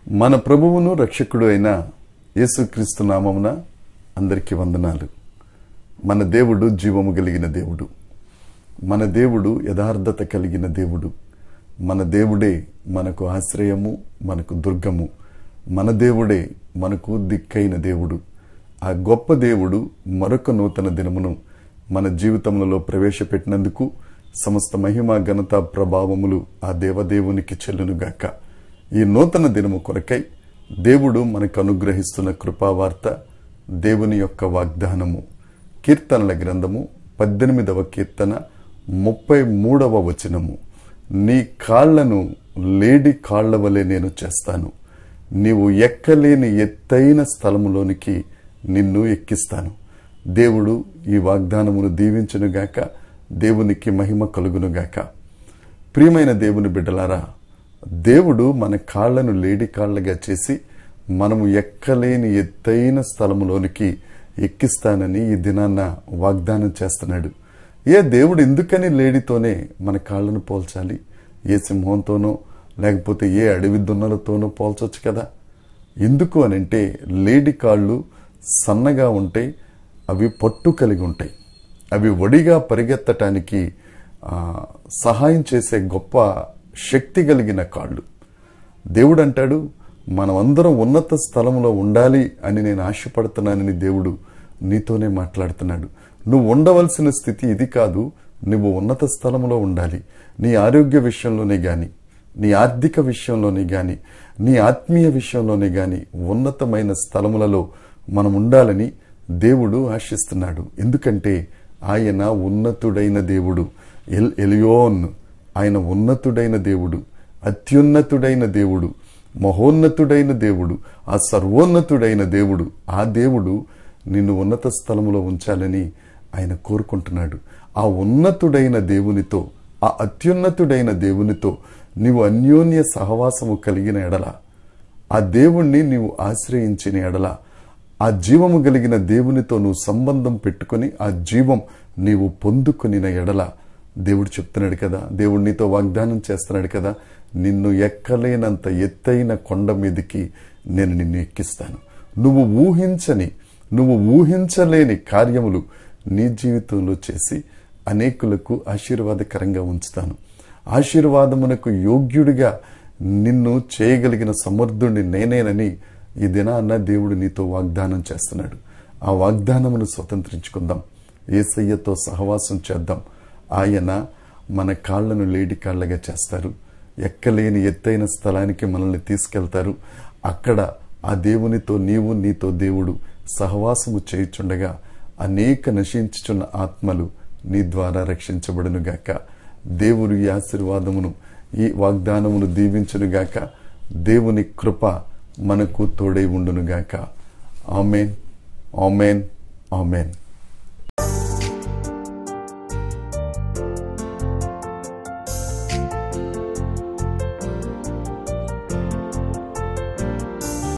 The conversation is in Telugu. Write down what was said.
మన ప్రభువును రక్షకుడు అయిన యేసుక్రీస్తు నామమున అందరికీ వందనాలు మన దేవుడు జీవము కలిగిన దేవుడు మన దేవుడు యథార్థత కలిగిన దేవుడు మన దేవుడే మనకు ఆశ్రయము మనకు దుర్గము మన దేవుడే మనకు దిక్కైన దేవుడు ఆ గొప్ప దేవుడు మరొక నూతన దినమును మన జీవితములలో ప్రవేశపెట్టినందుకు సమస్త మహిమ ఘనత ప్రభావములు ఆ దేవదేవునికి చెల్లునుగాక ఈ నూతన దినము కొరకై దేవుడు మనకు అనుగ్రహిస్తున్న కృపావార్త దేవుని యొక్క వాగ్దానము కీర్తనల గ్రంథము పద్దెనిమిదవ కీర్తన ముప్పై మూడవ వచనము నీ కాళ్లను లేడి కాళ్ల వలె నేను చేస్తాను నీవు ఎక్కలేని ఎత్తైన స్థలములోనికి నిన్ను ఎక్కిస్తాను దేవుడు ఈ వాగ్దానమును దీవించునుగాక దేవునికి మహిమ కలుగునుగాక ప్రియమైన దేవుని బిడ్డలారా దేవుడు మన కాళ్లను లేడి కాళ్లగా చేసి మనము ఎక్కలేని ఎత్తైన స్థలములోనికి ఎక్కిస్తానని ఈ దినాన్న వాగ్దానం చేస్తున్నాడు ఏ దేవుడు ఎందుకని లేడితోనే మన కాళ్లను పోల్చాలి ఏ సింహంతోనో లేకపోతే ఏ అడవి దున్నలతోనో పోల్చొచ్చు కదా ఎందుకు అనంటే లేడి కాళ్ళు సన్నగా ఉంటాయి అవి పట్టు కలిగి ఉంటాయి అవి ఒడిగా పరిగెత్తటానికి ఆ, సహాయం చేసే గొప్ప శక్తి కలిగిన కాళ్ళు దేవుడు అంటాడు మనమందరం ఉన్నత స్థలంలో ఉండాలి అని నేను ఆశపడుతున్నానని దేవుడు నీతోనే మాట్లాడుతున్నాడు నువ్వు ఉండవలసిన స్థితి ఇది కాదు నువ్వు ఉన్నత స్థలంలో ఉండాలి నీ ఆరోగ్య విషయంలోనే గాని నీ ఆర్థిక విషయంలోనే గాని నీ ఆత్మీయ విషయంలోనే గాని ఉన్నతమైన స్థలములలో మనం ఉండాలని దేవుడు ఆశిస్తున్నాడు ఎందుకంటే ఆయన ఉన్నతుడైన దేవుడు ఎల్ ఎలియోన్ ఆయన ఉన్నతుడైన దేవుడు అత్యున్నతుడైన దేవుడు మహోన్నతుడైన దేవుడు ఆ సర్వోన్నతుడైన దేవుడు ఆ దేవుడు నిన్ను ఉన్నత స్థలములో ఉంచాలని ఆయన కోరుకుంటున్నాడు ఆ ఉన్నతుడైన దేవునితో ఆ అత్యున్నతుడైన దేవునితో నీవు అన్యోన్య సహవాసము కలిగిన ఎడల ఆ దేవుణ్ణి నీవు ఆశ్రయించిన ఎడల ఆ జీవము కలిగిన దేవునితో నువ్వు సంబంధం పెట్టుకొని ఆ జీవం నీవు పొందుకొనిన ఎడల దేవుడు చెప్తున్నాడు కదా దేవుడు నీతో వాగ్దానం చేస్తున్నాడు కదా నిన్ను ఎక్కలేనంత ఎత్తైన కొండ మీదకి నేను నిన్ను ఎక్కిస్తాను నువ్వు ఊహించని నువ్వు ఊహించలేని కార్యములు నీ జీవితంలో చేసి అనేకులకు ఆశీర్వాదకరంగా ఉంచుతాను ఆశీర్వాదమునకు యోగ్యుడిగా నిన్ను చేయగలిగిన సమర్థుడిని నేనేనని ఈ దినాన్న దేవుడు నీతో వాగ్దానం చేస్తున్నాడు ఆ వాగ్దానమును స్వతంత్రించుకుందాం ఏసయ్యతో సహవాసం చేద్దాం ఆయన మన కాళ్లను లేడి కాళ్లగా చేస్తారు ఎక్కలేని ఎత్తైన స్థలానికి మనల్ని తీసుకెళ్తారు అక్కడ ఆ దేవునితో నీవు నీతో దేవుడు సహవాసము చేయుచుండగా అనేక నశించుచున్న ఆత్మలు నీ ద్వారా రక్షించబడునుగాక దేవుడు ఈ ఆశీర్వాదమును ఈ వాగ్దానమును దీవించునుగాక దేవుని కృప మనకు తోడై ఉండునుగాక ఆమెన్ ఆమెన్ ఆమెన్